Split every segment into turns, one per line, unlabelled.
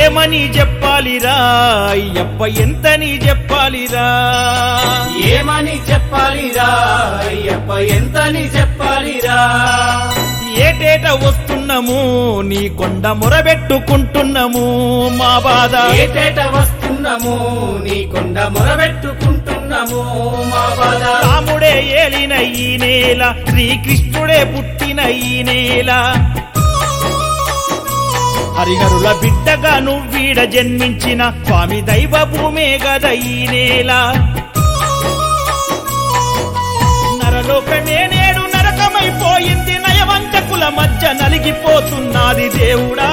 ఏమని చెప్పాలిరా అయ్యప్ప ఎంతని చెప్పాలిరా
ఏమని చెప్పాలిరా అయ్యప్ప ఎంతని చెప్పాలిరా
ఏటేట వస్తున్నాము నీ కొండ మొరబెట్టుకుంటున్నాము మా బాధ
ఏటేట వస్తున్నాము నీ కొండ మొరబెట్టుకుంటున్నాము మా బాధ
రాముడే ఏలిన ఈ నేల శ్రీకృష్ణుడే పుట్టిన ఈ నేల హరిహరుల బిడ్డగా నువ్వీడ జన్మించిన స్వామి దైవ భూమే గద ఈ నేల నరలోకమే నేడు నరకమైపోయింది నయవంచకుల మధ్య నలిగిపోతున్నది దేవుడా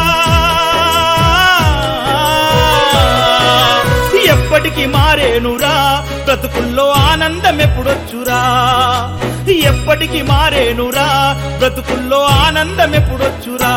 ఎప్పటికి మారేనురా బ్రతుకుల్లో ఆనందం ఎప్పుడొచ్చురా ఎప్పటికి మారేనురా బ్రతుకుల్లో ఆనందం ఎప్పుడొచ్చురా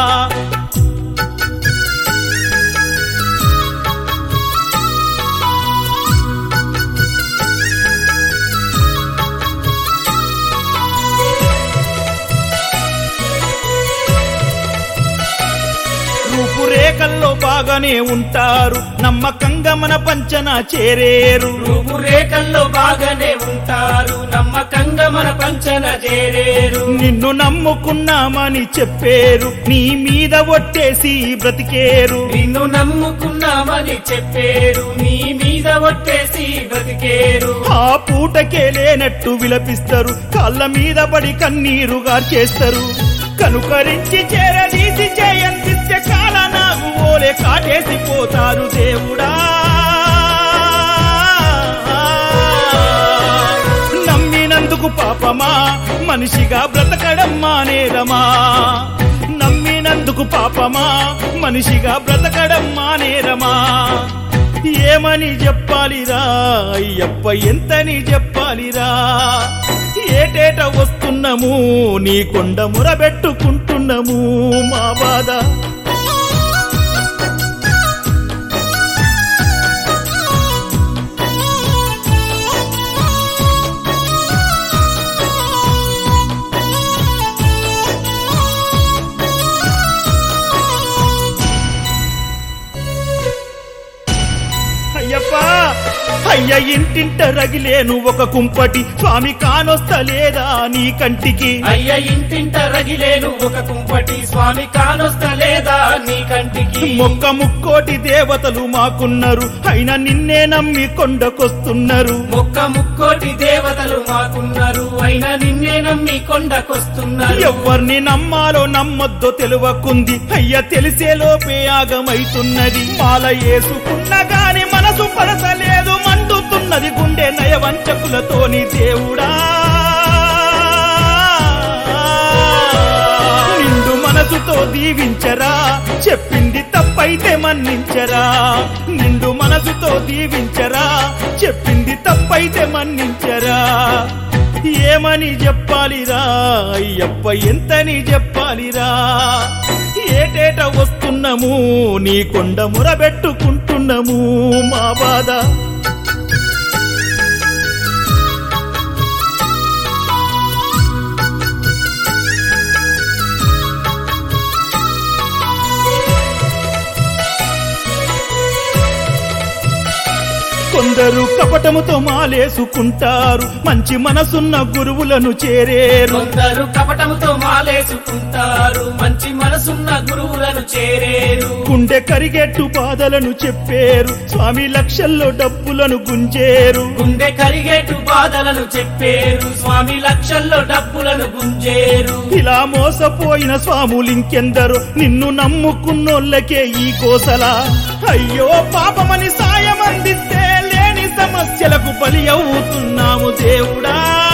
రూపురేఖల్లో బాగానే ఉంటారు నమ్మకంగా మన పంచన చేరేరు
రూపురేఖల్లో బాగానే ఉంటారు నమ్మకంగా మన పంచన చేరేరు
నిన్ను నమ్ముకున్నామని చెప్పేరు నీ మీద ఒట్టేసి బ్రతికేరు
నిన్ను నమ్ముకున్నామని చెప్పేరు నీ మీద ఒట్టేసి బ్రతికేరు
ఆ పూటకే లేనట్టు విలపిస్తారు కాళ్ళ మీద పడి కన్నీరు గార్చేస్తారు కనుకరించి చేరదీసి చేయందిస్తే కాల నాకు ఓలే కాటేసి పోతారు దేవుడా నమ్మినందుకు పాపమా మనిషిగా బ్రతకడం మానేరమా నమ్మినందుకు పాపమా మనిషిగా బ్రతకడం మానేరమా ఏమని చెప్పాలిరా అయ్యప్ప ఎంతని చెప్పాలిరా ఏటేట వస్తున్నాము నీ కొండ మురబెట్టుకుంటున్నాము మా బాధ అయ్యప్ప అయ్య ఇంటింట రగిలేను ఒక కుంపటి స్వామి కానొస్తలేదా నీ కంటికి
అయ్య ఇంటింట రగిలేను ఒక కుంపటి స్వామి కానొస్తలేదా నీ కంటికి
మొక్క ముక్కోటి దేవతలు మాకున్నారు అయినా నిన్నే నమ్మి కొండకొస్తున్నారు
మొక్క ముక్కోటి దేవతలు మాకున్నారు అయినా నిన్నే నమ్మి కొండకొస్తున్నారు
ఎవరిని నమ్మాలో నమ్మొద్దో తెలివకుంది అయ్య తెలిసేలోపే ఆగమైతున్నది మాల వేసుకున్న గాని మనసు పడతలేదు మండుతున్నది గుండె నయవంచకులతోని దేవుడా నిండు మనసుతో దీవించరా చెప్పింది తప్పైతే మన్నించరా నిండు మనసుతో దీవించరా చెప్పింది తప్పైతే మన్నించరా ఏమని చెప్పాలిరా అయ్యప్ప ఎంతని చెప్పాలిరా ఏటేట వస్తున్నాము నీ కొండ మురబెట్టుకుంటున్నాము మా బాధ కొందరు కపటముతో మాలేసుకుంటారు మంచి మనసున్న గురువులను చేరేరు
కొందరు కపటముతో మాలేసుకుంటారు మంచి మనసున్న గురువులను చేరేరు
గుండె కరిగెట్టు బాధలను చెప్పేరు స్వామి లక్షల్లో డబ్బులను గుంజేరు
గుండె కరిగేటు బాధలను చెప్పేరు స్వామి లక్షల్లో డబ్బులను గుంజేరు
ఇలా మోసపోయిన స్వాములింకెందరో నిన్ను నమ్ముకున్నోళ్ళకే ఈ కోసల అయ్యో పాపమని సాయం అందిస్తే లేని సమస్యలకు బలి అవుతున్నాము దేవుడా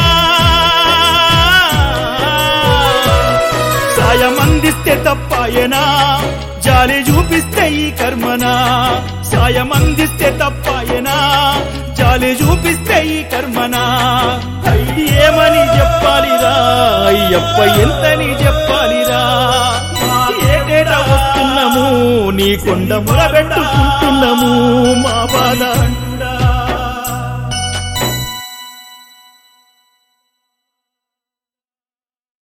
సాయం అందిస్తే తప్పాయనా జాలి చూపిస్తే ఈ కర్మనా సాయం అందిస్తే తప్పాయనా జాలి చూపిస్తే ఈ కర్మనా ఏమని చెప్పాలిరా అయ్యప్ప ఎంతని చెప్పాలిరా ఏటేటా వస్తున్నాము నీ కొండ మొరబెట్టుకుంటున్నాము మా బాధ